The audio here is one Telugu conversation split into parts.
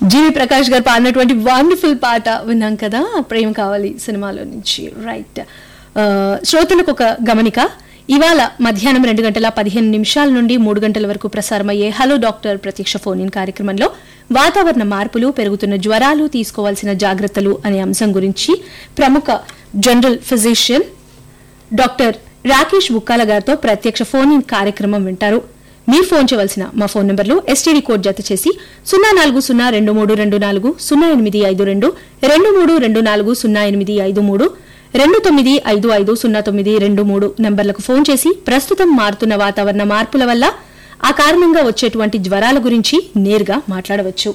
జీవి ప్రకాష్ గారు పాడినటువంటి వండర్ఫుల్ పాట విన్నాం కదా ప్రేమ కావాలి సినిమాలో నుంచి రైట్ శ్రోతలకు ఒక గమనిక ఇవాళ మధ్యాహ్నం రెండు గంటల పదిహేను నిమిషాల నుండి మూడు గంటల వరకు ప్రసారమయ్యే హలో డాక్టర్ ప్రత్యక్ష ఫోన్ ఇన్ కార్యక్రమంలో వాతావరణ మార్పులు పెరుగుతున్న జ్వరాలు తీసుకోవాల్సిన జాగ్రత్తలు అనే అంశం గురించి ప్రముఖ general physician doctor Rakesh Bukkala గారితో ప్రత్యక్ష ఫోన్ ఇన్ కార్యక్రమం వింటారు మీరు ఫోన్ చేయవలసిన మా ఫోన్ నంబర్లు ఎస్టీడీ కోడ్ జత చేసి సున్నా నాలుగు సున్నా రెండు మూడు రెండు నాలుగు సున్నా ఎనిమిది ఐదు రెండు రెండు మూడు రెండు నాలుగు సున్నా ఎనిమిది ఐదు మూడు రెండు తొమ్మిది ఐదు ఐదు సున్నా తొమ్మిది రెండు మూడు నంబర్లకు ఫోన్ చేసి ప్రస్తుతం మారుతున్న వాతావరణ మార్పుల వల్ల ఆ కారణంగా వచ్చేటువంటి జ్వరాల గురించి నేరుగా మాట్లాడవచ్చు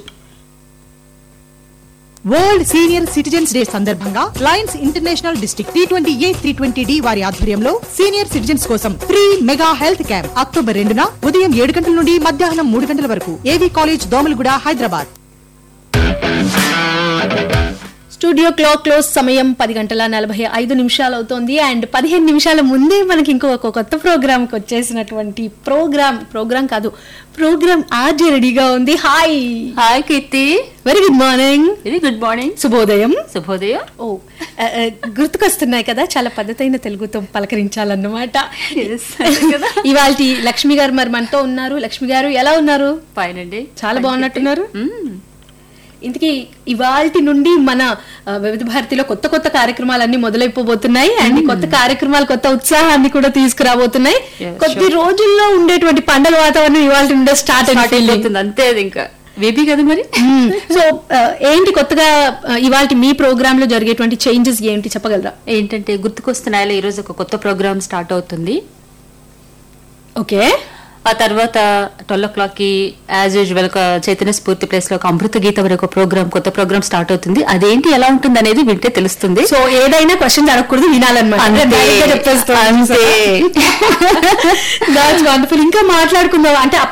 వరల్డ్ సీనియర్ సిటిజన్స్ డే సందర్భంగా lions international district T twenty A three twenty D వారి ఆధ్వర్యంలో సీనియర్ సిటిజన్స్ కోసం free mega health camp October రెండున ఉదయం ఏడు గంటల నుండి మధ్యాహ్నం మూడు గంటల వరకు A V college Domalguda Hyderabad studio clock close సమయం పది గంటల నలభై ఐదు నిమిషాలు అవుతోంది అండ్ పదిహేను నిమిషాల ముందే మనకి ఇంకొక కొత్త ప్రోగ్రామ్ కి వచ్చేసినటువంటి ప్రోగ్రామ్ ప్రోగ్రామ్ కాదు ప్రోగ్రామ్ ఆర్జే రెడీగా ఉంది hi hi Keerthi very good morning very good morning శుభోదయం శుభోదయం ఓ ఆ, ఆ, గుర్తుకొస్తున్నాయి కదా చాలా పద్ధతైన తెలుగుతో పలకరించాలన్నమాట Yes, కదా. ఇవాళ లక్ష్మి గారు మరి మనతో ఉన్నారు లక్ష్మి గారు ఎలా ఉన్నారు ఫైన్ అండి చాలా బాగున్నట్టున్నారు మ్మ్. ఇంతకీ ఇవాల్టి నుండి మన ఆ, వివిధ భారతిలో కొత్త కొత్త కార్యక్రమాలన్నీ మొదలైపోబోతున్నాయి అండ్ కొత్త కార్యక్రమాలు కొత్త ఉత్సాహాన్ని కూడా తీసుకురాబోతున్నాయి Yeah, కొద్ది రోజుల్లో ఉండేటువంటి పండగ వాతావరణం ఇవాళ నుండే స్టార్ట్ Start అయిపోతుంది అంతే అది ఇంకా బేబీ కదా మరి సో ఏంటి కొత్తగా ఇవాళ మీ ప్రోగ్రామ్ లో జరిగేటువంటి చేంజెస్ ఏంటి చెప్పగలరా ఏంటంటే గుర్తుకొస్తున్నాయిలో ఈరోజు ఒక కొత్త ప్రోగ్రామ్ స్టార్ట్ అవుతుంది ఓకే ఆ తర్వాత ట్వెల్వ్ ఓ క్లాక్ కి as usual Chaitanya Spoorthi place లో ఒక అమృత గీతం అనే ఒక ప్రోగ్రామ్ కొత్త ప్రోగ్రామ్ స్టార్ట్ అవుతుంది అదేంటి ఎలా ఉంటుంది అనేది వింటే తెలుస్తుంది సో ఏదైనా క్వశ్చన్ అడగకూడదు వినాలన్నమాట అంతే. Direct గా చెప్పేస్తాం. అంతే. That's wonderful. ఇంకా మాట్లాడుకుందాం అంటే